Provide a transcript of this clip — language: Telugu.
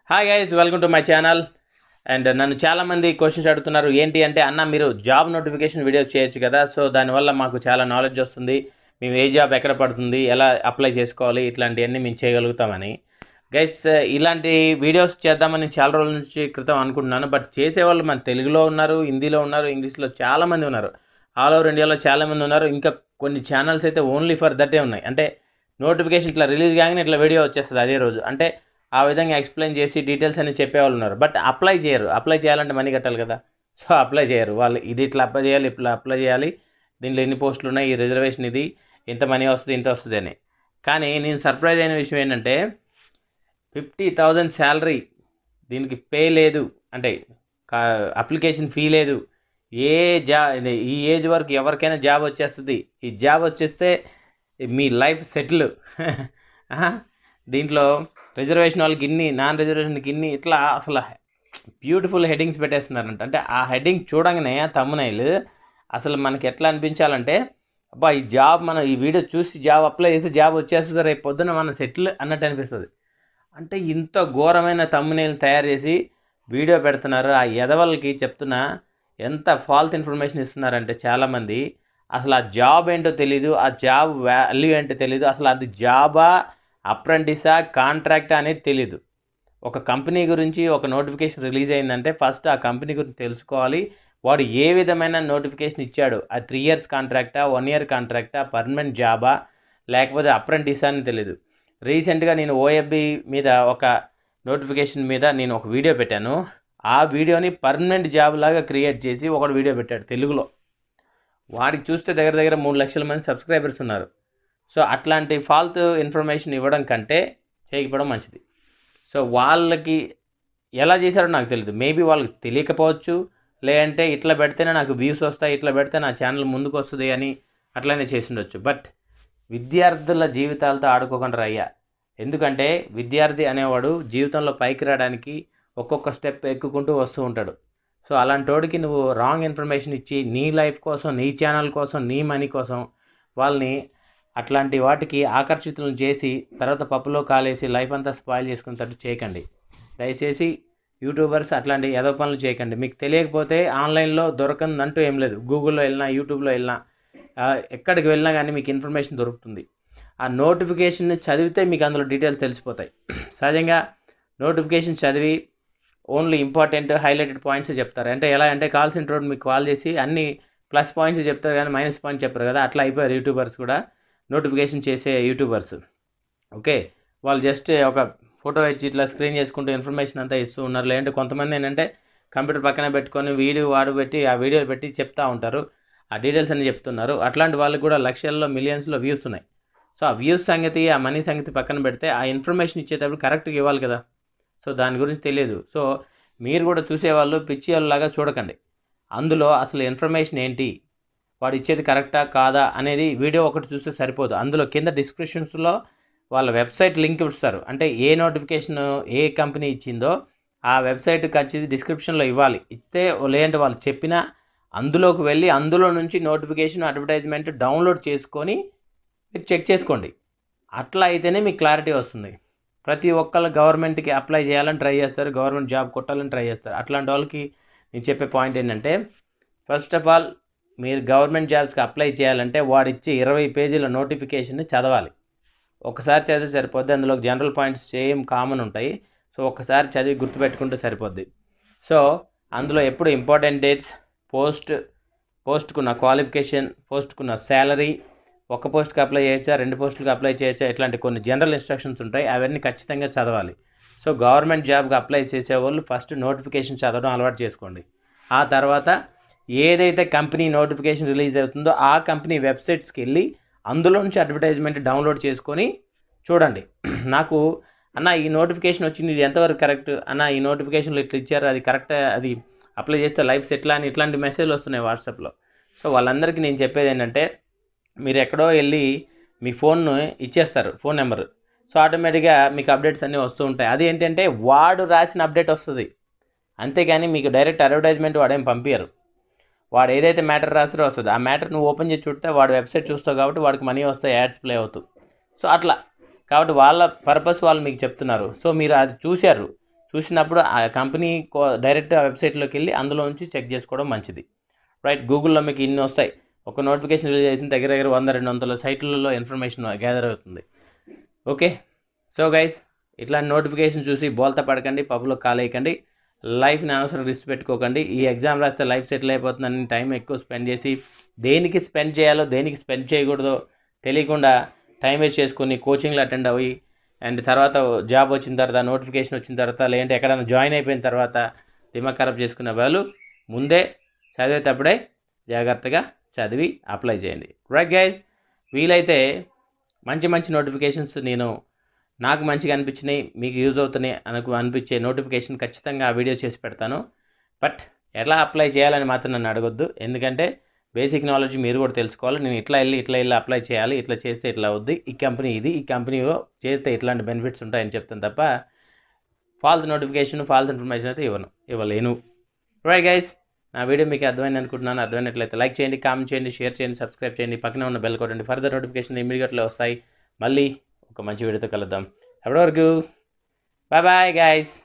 hi guys welcome to my channel and నన్ను చాలామంది క్వశ్చన్స్ అడుగుతున్నారు ఏంటి అంటే అన్న మీరు జాబ్ నోటిఫికేషన్ వీడియోస్ చేయొచ్చు కదా సో దానివల్ల మాకు చాలా నాలెడ్జ్ వస్తుంది మేము ఏ జాబ్ ఎక్కడ పడుతుంది ఎలా అప్లై చేసుకోవాలి ఇట్లాంటివన్నీ మేము చేయగలుగుతామని గైస్ ఇలాంటి వీడియోస్ చేద్దామని చాలా రోజుల నుంచి క్రితం అనుకుంటున్నాను బట్ చేసేవాళ్ళు మన తెలుగులో ఉన్నారు హిందీలో ఉన్నారు ఇంగ్లీష్లో చాలామంది ఉన్నారు ఆల్ ఓవర్ ఇండియాలో చాలామంది ఉన్నారు ఇంకా కొన్ని ఛానల్స్ అయితే ఓన్లీ ఫర్ దట్టే ఉన్నాయి అంటే నోటిఫికేషన్ ఇట్లా రిలీజ్ కాగానే ఇట్లా వీడియో వచ్చేస్తుంది అదే రోజు అంటే ఆ విధంగా ఎక్స్ప్లెయిన్ చేసి డీటెయిల్స్ అన్ని చెప్పేవాళ్ళు ఉన్నారు బట్ అప్లై చేయరు అప్లై చేయాలంటే మనీ కట్టాలి కదా సో అప్లై చేయరు వాళ్ళు ఇది ఇట్లా అప్లై చేయాలి ఇట్లా అప్లై చేయాలి దీంట్లో ఎన్ని పోస్టులు ఉన్నాయి ఈ రిజర్వేషన్ ఇది ఇంత మనీ వస్తుంది ఇంత వస్తుంది అని కానీ నేను సర్ప్రైజ్ అయిన విషయం ఏంటంటే ఫిఫ్టీ థౌజండ్ శాలరీ దీనికి పే లేదు అంటే అప్లికేషన్ ఫీ లేదు ఏ జా ఇది ఈ ఏజ్ వరకు ఎవరికైనా జాబ్ వచ్చేస్తుంది ఈ జాబ్ వచ్చేస్తే మీ లైఫ్ సెటిల్ దీంట్లో రిజర్వేషన్ వాళ్ళకి ఇన్ని నాన్ రిజర్వేషన్కి ఇన్ని ఇట్లా అసలు బ్యూటిఫుల్ హెడ్డింగ్స్ పెట్టేస్తున్నారంట అంటే ఆ హెడ్డింగ్ చూడంగానే తమ్మునైలు అసలు మనకి ఎట్లా అనిపించాలంటే అబ్బా ఈ జాబ్ మనం ఈ వీడియో చూసి జాబ్ అప్లై చేసి జాబ్ వచ్చేస్తుంది రేపు పొద్దున మనం సెటిల్ అన్నట్టు అనిపిస్తుంది అంటే ఇంత ఘోరమైన తమ్మునేలు తయారు చేసి వీడియో పెడుతున్నారు ఆ ఎదవలకి చెప్తున్నా ఎంత ఫాల్త్ ఇన్ఫర్మేషన్ ఇస్తున్నారంటే చాలామంది అసలు ఆ జాబ్ ఏంటో తెలీదు ఆ జాబ్ వాల్యూ ఏంటో తెలీదు అసలు అది జాబా అప్రెంటిసా కాంట్రాక్టా అనేది తెలీదు ఒక కంపెనీ గురించి ఒక నోటిఫికేషన్ రిలీజ్ అయిందంటే ఫస్ట్ ఆ కంపెనీ గురించి తెలుసుకోవాలి వాడు ఏ విధమైన నోటిఫికేషన్ ఇచ్చాడు ఆ త్రీ ఇయర్స్ కాంట్రాక్టా వన్ ఇయర్ కాంట్రాక్టా పర్మనెంట్ జాబా లేకపోతే అప్రెంటిసా అని తెలీదు రీసెంట్గా నేను ఓఎఫ్బి మీద ఒక నోటిఫికేషన్ మీద నేను ఒక వీడియో పెట్టాను ఆ వీడియోని పర్మనెంట్ జాబ్ లాగా క్రియేట్ చేసి ఒకడు వీడియో పెట్టాడు తెలుగులో వాడికి చూస్తే దగ్గర దగ్గర మూడు లక్షల మంది సబ్స్క్రైబర్స్ ఉన్నారు సో అట్లాంటి ఫాల్తు ఇన్ఫర్మేషన్ ఇవ్వడం కంటే చేయకపోవడం మంచిది సో వాళ్ళకి ఎలా చేశారో నాకు తెలియదు మేబీ వాళ్ళకి తెలియకపోవచ్చు లేదంటే ఇట్లా పెడితేనే నాకు వ్యూస్ వస్తాయి ఇట్లా పెడితే నా ఛానల్ ముందుకు వస్తుంది అని అట్లనే చేసి ఉండొచ్చు బట్ విద్యార్థుల జీవితాలతో ఆడుకోకుండా అయ్యా ఎందుకంటే విద్యార్థి అనేవాడు జీవితంలో పైకి రావడానికి ఒక్కొక్క స్టెప్ ఎక్కుకుంటూ వస్తూ ఉంటాడు సో అలాంటి వాడికి నువ్వు రాంగ్ ఇన్ఫర్మేషన్ ఇచ్చి నీ లైఫ్ కోసం నీ ఛానల్ కోసం నీ మనీ కోసం వాళ్ళని అట్లాంటి వాటికి ఆకర్షితులను చేసి తర్వాత పప్పులో కాలేసి లైఫ్ అంతా స్పాయిల్ చేసుకునేటట్టు చేయకండి దయచేసి యూట్యూబర్స్ అట్లాంటి ఏదో పనులు చేయకండి మీకు తెలియకపోతే ఆన్లైన్లో దొరకందంటూ ఏం లేదు గూగుల్లో వెళ్ళినా యూట్యూబ్లో వెళ్ళినా ఎక్కడికి వెళ్ళినా కానీ మీకు ఇన్ఫర్మేషన్ దొరుకుతుంది ఆ నోటిఫికేషన్ చదివితే మీకు అందులో డీటెయిల్స్ తెలిసిపోతాయి సహజంగా నోటిఫికేషన్ చదివి ఓన్లీ ఇంపార్టెంట్ హైలైటెడ్ పాయింట్స్ చెప్తారు అంటే ఎలా అంటే కాల్ సెంటర్ మీకు కాల్ చేసి అన్ని ప్లస్ పాయింట్స్ చెప్తారు కానీ మైనస్ పాయింట్స్ చెప్పారు కదా అట్లా అయిపోయారు యూట్యూబర్స్ కూడా నోటిఫికేషన్ చేసే యూట్యూబర్స్ ఓకే వాళ్ళు జస్ట్ ఒక ఫోటో ఇచ్చి ఇట్లా స్క్రీన్ చేసుకుంటూ ఇన్ఫర్మేషన్ అంతా ఇస్తూ ఉన్నారు లేదంటే కొంతమంది ఏంటంటే కంప్యూటర్ పక్కన పెట్టుకొని వీడియో వాడు పెట్టి ఆ వీడియో పెట్టి చెప్తూ ఉంటారు ఆ డీటెయిల్స్ అన్ని చెప్తున్నారు అట్లాంటి వాళ్ళకి కూడా లక్షల్లో మిలియన్స్లో వ్యూస్ ఉన్నాయి సో ఆ వ్యూస్ సంగతి ఆ మనీ సంగతి పక్కన పెడితే ఆ ఇన్ఫర్మేషన్ ఇచ్చేటప్పుడు కరెక్ట్గా ఇవ్వాలి కదా సో దాని గురించి తెలియదు సో మీరు కూడా చూసేవాళ్ళు పిచ్చి వాళ్ళలాగా చూడకండి అందులో అసలు ఇన్ఫర్మేషన్ ఏంటి వాడు ఇచ్చేది కరెక్టా కాదా అనేది వీడియో ఒకటి చూస్తే సరిపోదు అందులో కింద డిస్క్రిప్షన్స్లో వాళ్ళ వెబ్సైట్ లింక్ ఇస్తారు అంటే ఏ నోటిఫికేషన్ ఏ కంపెనీ ఇచ్చిందో ఆ వెబ్సైట్కి వచ్చి డిస్క్రిప్షన్లో ఇవ్వాలి ఇస్తే లేదంటే వాళ్ళు చెప్పినా అందులోకి వెళ్ళి అందులో నుంచి నోటిఫికేషన్ అడ్వర్టైజ్మెంట్ డౌన్లోడ్ చేసుకొని మీరు చెక్ చేసుకోండి అట్లా అయితేనే మీకు క్లారిటీ వస్తుంది ప్రతి ఒక్కళ్ళు గవర్నమెంట్కి అప్లై చేయాలని ట్రై చేస్తారు గవర్నమెంట్ జాబ్ కొట్టాలని ట్రై చేస్తారు అట్లాంటి వాళ్ళకి నేను చెప్పే పాయింట్ ఏంటంటే ఫస్ట్ ఆఫ్ ఆల్ మీరు గవర్నమెంట్ జాబ్స్కి అప్లై చేయాలంటే వాడు ఇచ్చే ఇరవై పేజీల నోటిఫికేషన్ని చదవాలి ఒకసారి చదివి సరిపోద్ది అందులో జనరల్ పాయింట్స్ సేమ్ కామన్ ఉంటాయి సో ఒకసారి చదివి గుర్తుపెట్టుకుంటే సరిపోద్ది సో అందులో ఎప్పుడు ఇంపార్టెంట్ డేట్స్ పోస్ట్ పోస్ట్కున్న క్వాలిఫికేషన్ పోస్ట్కున్న శాలరీ ఒక పోస్ట్కి అప్లై చేయొచ్చా రెండు పోస్టులకు అప్లై చేయొచ్చా ఇట్లాంటి కొన్ని జనరల్ ఇన్స్ట్రక్షన్స్ ఉంటాయి అవన్నీ ఖచ్చితంగా చదవాలి సో గవర్నమెంట్ జాబ్కి అప్లై చేసేవాళ్ళు ఫస్ట్ నోటిఫికేషన్ చదవడం అలవాటు చేసుకోండి ఆ తర్వాత ఏదైతే కంపెనీ నోటిఫికేషన్ రిలీజ్ అవుతుందో ఆ కంపెనీ వెబ్సైట్స్కి వెళ్ళి అందులో నుంచి అడ్వర్టైజ్మెంట్ డౌన్లోడ్ చేసుకొని చూడండి నాకు అన్న ఈ నోటిఫికేషన్ వచ్చింది ఇది ఎంతవరకు కరెక్ట్ అన్న ఈ నోటిఫికేషన్లో ఇట్లా ఇచ్చారు అది కరెక్ట్ అది అప్లై చేస్తే లైఫ్ సెటిల్ అని ఇట్లాంటి మెసేజ్లు వస్తున్నాయి వాట్సాప్లో సో వాళ్ళందరికీ నేను చెప్పేది ఏంటంటే మీరు ఎక్కడో వెళ్ళి మీ ఫోన్ను ఇచ్చేస్తారు ఫోన్ నెంబర్ సో ఆటోమేటిక్గా మీకు అప్డేట్స్ అన్నీ వస్తూ ఉంటాయి అది ఏంటంటే వాడు రాసిన అప్డేట్ వస్తుంది అంతేగాని మీకు డైరెక్ట్ అడ్వర్టైజ్మెంట్ వాడేం పంపించరు వాడు ఏదైతే మ్యాటర్ రాసారో వస్తుంది ఆ మ్యాటర్ నువ్వు ఓపెన్ చేసి చూస్తే వాడు వెబ్సైట్ చూస్తావు కాబట్టి వాడికి మనీ వస్తాయి యాడ్స్ ప్లే అవుతూ సో అట్లా కాబట్టి వాళ్ళ పర్పస్ వాళ్ళు మీకు చెప్తున్నారు సో మీరు అది చూశారు చూసినప్పుడు ఆ కంపెనీ డైరెక్ట్ వెబ్సైట్లోకి వెళ్ళి అందులో నుంచి చెక్ చేసుకోవడం మంచిది రైట్ గూగుల్లో మీకు ఇన్ని వస్తాయి ఒక నోటిఫికేషన్ రిలీజ్ అయితే దగ్గర దగ్గర వంద రెండు వందల సైట్లలో ఇన్ఫర్మేషన్ గ్యాదర్ అవుతుంది ఓకే సో గైస్ ఇట్లాంటి నోటిఫికేషన్ చూసి బోల్తా పడకండి పబ్లో కాలేయకండి లైఫ్ని అనవసరం రిస్క్ పెట్టుకోకండి ఈ ఎగ్జామ్ రాస్తే లైఫ్ సెటిల్ అయిపోతుందని టైం ఎక్కువ స్పెండ్ చేసి దేనికి స్పెండ్ చేయాలో దేనికి స్పెండ్ చేయకూడదో తెలియకుండా టైం వేస్ట్ చేసుకొని కోచింగ్లు అటెండ్ అయ్యి అండ్ తర్వాత జాబ్ వచ్చిన తర్వాత నోటిఫికేషన్ వచ్చిన తర్వాత లేదంటే ఎక్కడైనా జాయిన్ అయిపోయిన తర్వాత దిమాగ్ ఖరాబ్ చేసుకునే వాళ్ళు ముందే చదివేటప్పుడే జాగ్రత్తగా చదివి అప్లై చేయండి రైట్ గైస్ వీలైతే మంచి మంచి నోటిఫికేషన్స్ నేను నాకు మంచిగా అనిపించినాయి మీకు యూజ్ అవుతున్నాయి అనుకు అనిపించే నోటిఫికేషన్ ఖచ్చితంగా ఆ వీడియో చేసి పెడతాను బట్ ఎలా అప్లై చేయాలని మాత్రం నన్ను అడగొద్దు ఎందుకంటే బేసిక్ నాలెడ్జ్ మీరు కూడా తెలుసుకోవాలి నేను ఇట్లా వెళ్ళి ఇట్లా వెళ్ళి అప్లై చేయాలి ఇట్లా చేస్తే ఇట్లా అవుద్ది ఈ కంపెనీ ఇది ఈ కంపెనీలో చేస్తే ఇట్లాంటి బెనిఫిట్స్ ఉంటాయని చెప్తాను తప్ప ఫాల్స్ నోటిఫికేషన్ ఫాల్స్ ఇన్ఫర్మేషన్ అయితే ఇవ్వను ఇవ్వలేను రైట్ గైస్ నా వీడియో మీకు అర్థమైంది అనుకుంటున్నాను అర్థమైనట్లయితే లైక్ చేయండి కామెంట్ చేయండి షేర్ చేయండి సబ్స్క్రైబ్ చేయండి పక్కనే ఉన్న బెల్ కొట్టండి ఫర్దర్ నోటిఫికేషన్ ఇమీడియట్లీ వస్తాయి మళ్ళీ ఒక మంచి వీడియోతో కలుద్దాం అప్పటి వరకు బాయ్ బాయ్ గైస్